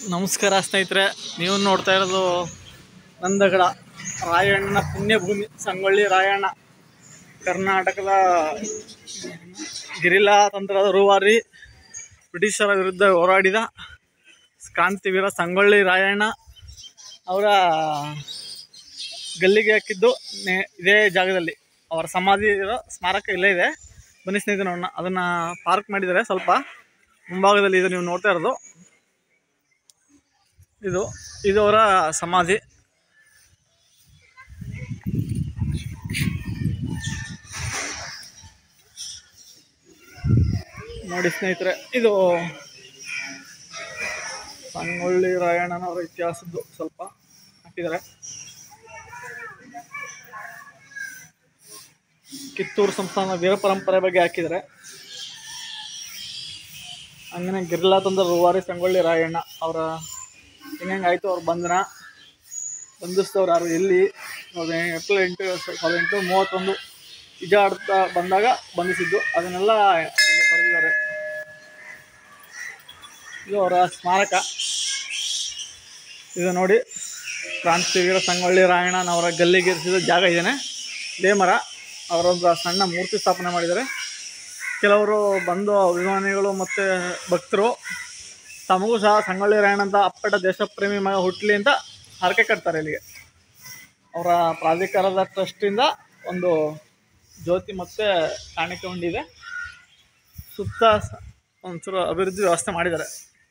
ನಮಸ್ಕಾರ ಸ್ನೇಹಿತರೆ ನೀವು ನೋಡ್ತಾ ಇರೋದು ನಂದಗಡ ರಾಯಣ್ಣ ಪುಣ್ಯಭೂಮಿ ಸಂಗೊಳ್ಳಿ ರಾಯಣ್ಣ ಕರ್ನಾಟಕದ ಗಿರಿಲಾ ತಂತ್ರದ ರೂವಾರಿ ಬ್ರಿಟಿಷರ ವಿರುದ್ಧ ಹೋರಾಡಿದ ಕ್ರಾಂತಿವೀರ ಸಂಗೊಳ್ಳಿ ರಾಯಣ್ಣ ಅವರ ಗಲ್ಲಿಗೆ ಹಾಕಿದ್ದು ನೆ- ಇದೇ ಜಾಗದಲ್ಲಿ ಅವರ ಸಮಾಧಿ ಇರೋ ಸ್ಮಾರಕ ಇಲ್ಲೇ ಇದೆ ಬನ್ನಿ ಸ್ನೇಹಿತರೆ ನೋಡೋಣ ಅದನ್ನು ಪಾರ್ಕ್ ಮಾಡಿದ್ದಾರೆ ಸ್ವಲ್ಪ ಮುಂಭಾಗದಲ್ಲಿ ಇದು ನೀವು ನೋಡ್ತಾ ಇರೋದು ಇದು ಇದು ಅವರ ಸಮಾಧಿ ನೋಡಿ ಸ್ನೇಹಿತರೆ ಇದು ಸಂಗೊಳ್ಳಿ ರಾಯಣ್ಣನವರ ಇತಿಹಾಸದ್ದು ಸ್ವಲ್ಪ ಹಾಕಿದ್ದಾರೆ ಕಿತ್ತೂರು ಸಂಸ್ಥಾನ ವೀರ ಪರಂಪರೆ ಬಗ್ಗೆ ಹಾಕಿದ್ದಾರೆ ಹಂಗನೆ ಗಿರ್ಲಾ ತಂದ ರೂವಾರಿ ಸಂಗೊಳ್ಳಿ ರಾಯಣ್ಣ ಅವರ ಹೆಂಗಾಯ್ತು ಅವ್ರ ಬಂಧನ ಬಂಧಿಸಿದವ್ರು ಯಾರು ಎಲ್ಲಿ ಸಾವಿರದ ಏಪ್ರಿಲ್ ಎಂಟು ಸಾವಿರದ ಎಂಟು ಮೂವತ್ತೊಂದು ನಿಜ ಆಡ್ತಾ ಬಂದಾಗ ಬಂಧಿಸಿದ್ದು ಅದನ್ನೆಲ್ಲ ಇಲ್ಲಿ ಬರೆದಿದ್ದಾರೆ ಇದು ಅವರ ಸ್ಮಾರಕ ಇದು ನೋಡಿ ಕ್ರಾಂತಿವೀರ ಸಂಗೊಳ್ಳಿ ರಾಯಣ್ಣನವರ ಗಲ್ಲಿಗೇರಿಸಿದ ಜಾಗ ಇದೇನೆ ಇದೇ ಮರ ಅವರೊಂದು ಸಣ್ಣ ಮೂರ್ತಿ ಸ್ಥಾಪನೆ ಮಾಡಿದ್ದಾರೆ ಕೆಲವರು ಬಂದು ಅಭಿಮಾನಿಗಳು ಮತ್ತು ಭಕ್ತರು ತಮಗೂ ಸಹ ಸಂಗೊಳ್ಳಿ ರಾಯಣ್ಣ ಅಂತ ಅಪ್ಪಟ ದೇಶಪ್ರೇಮಿ ಮಗ ಹುಟ್ಟಲಿ ಅಂತ ಹರಕೆ ಕಟ್ತಾರೆ ಇಲ್ಲಿಗೆ ಅವರ ಪ್ರಾಧಿಕಾರದ ಟ್ರಸ್ಟಿಂದ ಒಂದು ಜ್ಯೋತಿ ಮತ್ತು ಕಾಣಿಕೆ ಉಂಡಿದೆ ಸುತ್ತ ಸ- ಒಂಚೂರು ಅಭಿವೃದ್ಧಿ ವ್ಯವಸ್ಥೆ ಮಾಡಿದ್ದಾರೆ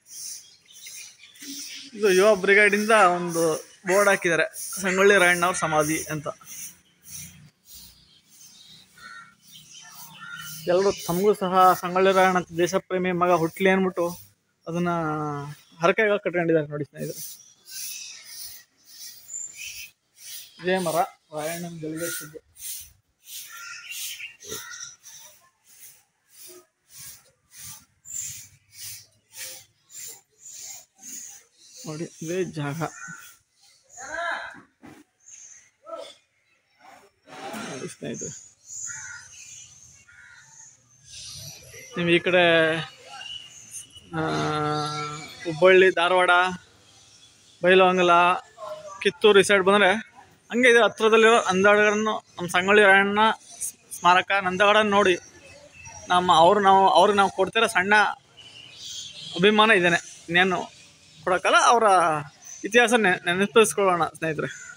ಇದು ಯುವ ಬ್ರಿಗೇಡಿಂದ ಒಂದು ಬೋರ್ಡ್ ಹಾಕಿದ್ದಾರೆ ಸಂಗೊಳ್ಳಿ ರಾಯಣ್ಣವ್ರ ಸಮಾಧಿ ಅಂತ ಎಲ್ಲರೂ ತಮಗೂ ಸಹ ಸಂಗೊಳ್ಳಿ ರಾಯಣ್ಣ ಅಂತ ದೇಶಪ್ರೇಮಿ ಮಗ ಹುಟ್ಲಿ ಅಂದ್ಬಿಟ್ಟು ಅದನ್ನ ಹರಕೆಗಳು ಕಟ್ಕೊಂಡಿದ್ದಾರೆ ನೋಡಿ ಸ್ನೇಹಿತರೆ ಇದೇ ಮರ ರಾಯಣ್ಣನ ಗೆಲ್ಗೆಸಿದ್ದು ನೋಡಿ ಇದೇ ಜಾಗ ನೋಡಿ ಸ್ನೇಹಿತರೆ ನೀವು ಈ ಕಡೆ ಆ, ಹುಬ್ಬಳ್ಳಿ ಧಾರವಾಡ ಬೈಲಹೊಂಗಲ ಕಿತ್ತೂರು ಈ ಸೈಡ್ ಬಂದರೆ ಹಂಗೆ ಇದೆ ಹತ್ರದಲ್ಲಿರೋ ನಂದಗಡನ್ನು ನಮ್ಮ ಸಂಗೊಳ್ಳಿ ರಾಯಣ್ಣ ಸ್ಮಾರಕ ನಂದಗಡ ನೋಡಿ ನಮ್ಮ ಅವ್ರು ನಾವು ಅವ್ರಿಗೆ ನಾವು ಕೊಡ್ತಿರೋ ಸಣ್ಣ ಅಭಿಮಾನ ಇದೇನೆ ಇನ್ನೇನು ಕೊಡೋಕ್ಕಲ್ಲ ಅವರ ಇತಿಹಾಸ ನೆನಪಿಸ್ಕೊಳ್ಳೋಣ ಸ್ನೇಹಿತರೆ